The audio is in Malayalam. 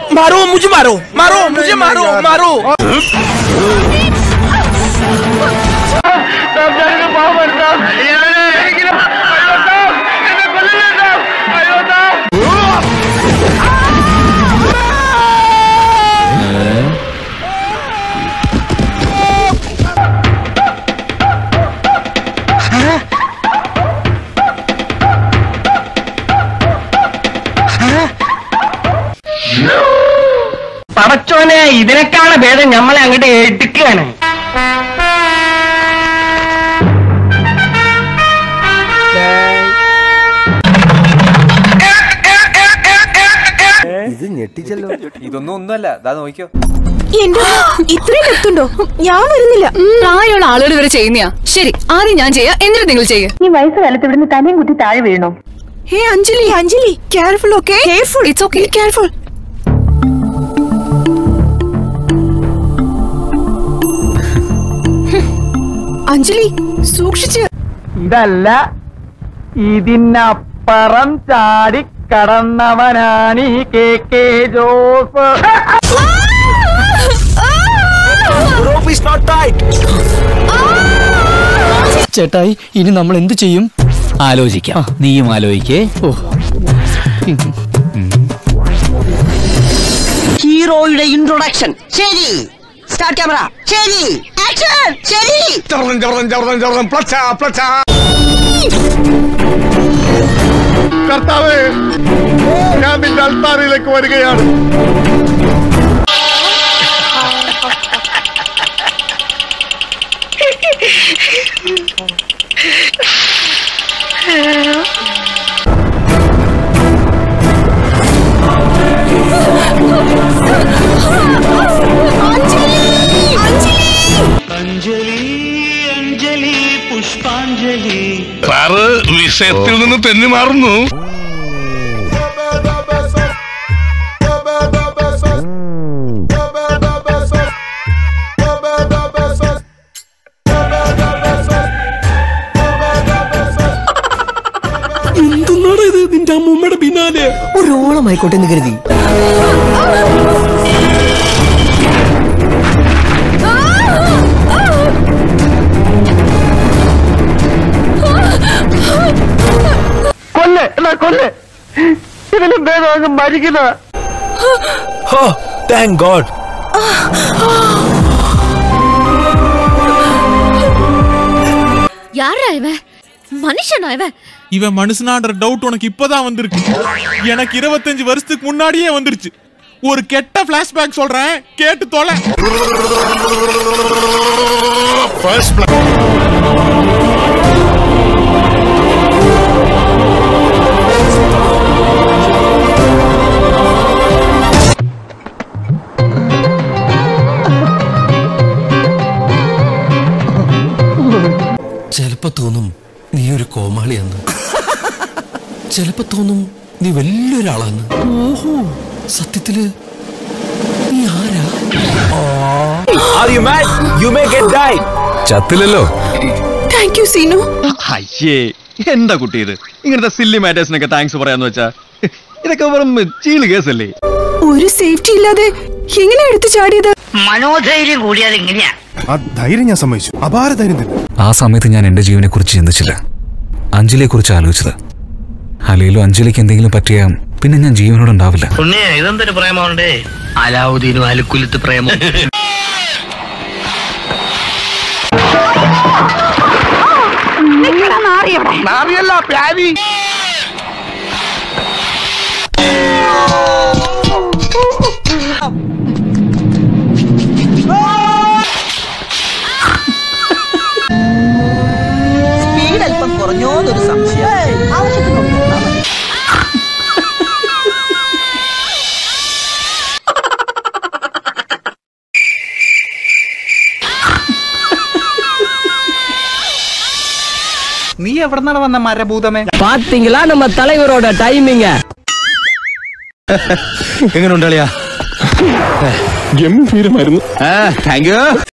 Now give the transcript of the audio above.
मारो मुझे मारो मारो मुझे मारो मारो പടച്ചോനെ ഇതിനേക്കാണ് ഭേദം നമ്മളെ അങ്ങോട്ട് എടുക്കുകയാണ് ഇതൊന്നും ഒന്നുമല്ല ദാ നോക്കിയോ എന്റെ ഇത്രയും എത്തുണ്ടോ ഞാൻ വരുന്നില്ല പ്രായമുള്ള ആളുകൾ വരെ ചെയ്യുന്നയാ ശരി ആദ്യം ഞാൻ ചെയ്യാം എന്നിട്ട് നിങ്ങൾ ചെയ്യുക ഈ വയസ്സുകാലത്ത് ഇവിടുന്ന് തലയും കുത്തി താഴെ വീഴണോ hey Anjali Anjali careful okay careful it's okay careful Anjali സൂക്ഷിച്ച് ഇതല്ല ഇതിനപ്പുറം ചാടി കടന്നവനാണ് ഈ K K Jose rope is not tight ചേട്ടായി ഇനി നമ്മൾ എന്ത് ചെയ്യും ആലോചിക്കാം നീയും ആലോചിക്കേ ഹീറോയുടെ ഇൻട്രൊഡക്ഷൻ ശരി സ്റ്റാർട്ട് ക്യാമറ ശരി ആക്ഷൻ ശരി കർത്താവേ ഞാൻ നിന്റെ അൽത്താരയിലേക്ക് വരികയാണ് സാറ് വിഷയത്തിൽ നിന്ന് തെന്നി മാറുന്നു എന്തുന്നാണ് ഇത് നിന്റെ അമ്മൂമ്മയുടെ പിന്നാലെ ഒരു ഓളമായിക്കോട്ടെ എന്ന് കരുതി കൊല്ല് എന്നാ കൊല്ല് ഇതിലും ഭേദം അങ്ങ് മരിക്കുന്ന oh thank god யாரா இவன் மனுஷனா இவன் இவன் மனுஷனான்ற டவுட் உனக்கு இப்பதான் வந்திருக்கு எனக்கு இருபத்தஞ்சு வருஷத்துக்கு முன்னாடியே வந்துருச்சு ஒரு கெட்ட பிளாஷ்பேக் சொல்றேன் கேட்டு தொலை ചിലപ്പോ തോന്നും നീ ഒരു കോമാളിയാന്ന് ചിലപ്പോ തോന്നും നീ വലിയൊരാളാന്ന് ഓഹോ സത്യത്തില് നീ ആരാ are you mad you may get died ചത്തില്ലല്ലോ താങ്ക് യു സീനു അയ്യേ എന്താ കുട്ടി ഇത് ഇങ്ങനത്തെ സില്ലി മാറ്റേഴ്സിനൊക്കെ താങ്ക്സ് പറയാന്ന് വെച്ചാ ഇതൊക്കെ വെറും ചീള് കേസല്ലേ ഒരു സേഫ്റ്റി ഇല്ലാതെ എങ്ങനെ എടുത്തു ചാടിയത് മനോധൈര്യം കൂടിയാൽ ഇങ്ങനെയാ ആ ധൈര്യം ഞാൻ സമ്മതിച്ചു അപാര ധൈര്യം തന്നെ ആ സമയത്ത് ഞാൻ എന്റെ ജീവനെ കുറിച്ച് ചിന്തിച്ചില്ല അഞ്ജലിയെ കുറിച്ച് ആലോചിച്ചത് അല്ലെങ്കിലും അഞ്ജലിക്ക് എന്തെങ്കിലും പറ്റിയ പിന്നെ ഞാൻ ജീവനോട് ഉണ്ടാവില്ല ഉണ്ണേ ഇതെന്തൊരു പ്രേമമുണ്ടേ അലാവുദ്ദീനും അലുക്കുലത്ത് പ്രേമം നാറിയല്ല പ്യാരി സ്പീഡ് അല്പം കുറഞ്ഞോന്നൊരു സംശയം ആവശ്യത്തിനുണ്ട് നീ എവിടെ നിന്നാണ് വന്ന മരഭൂതമേ பாத்தீங்களா நம்ம தலைவரோட டைமிங்க എങ്ങനെ ഉണ്ടാളിയാ ഗംഭീരമായിരുന്നു താങ്ക് യു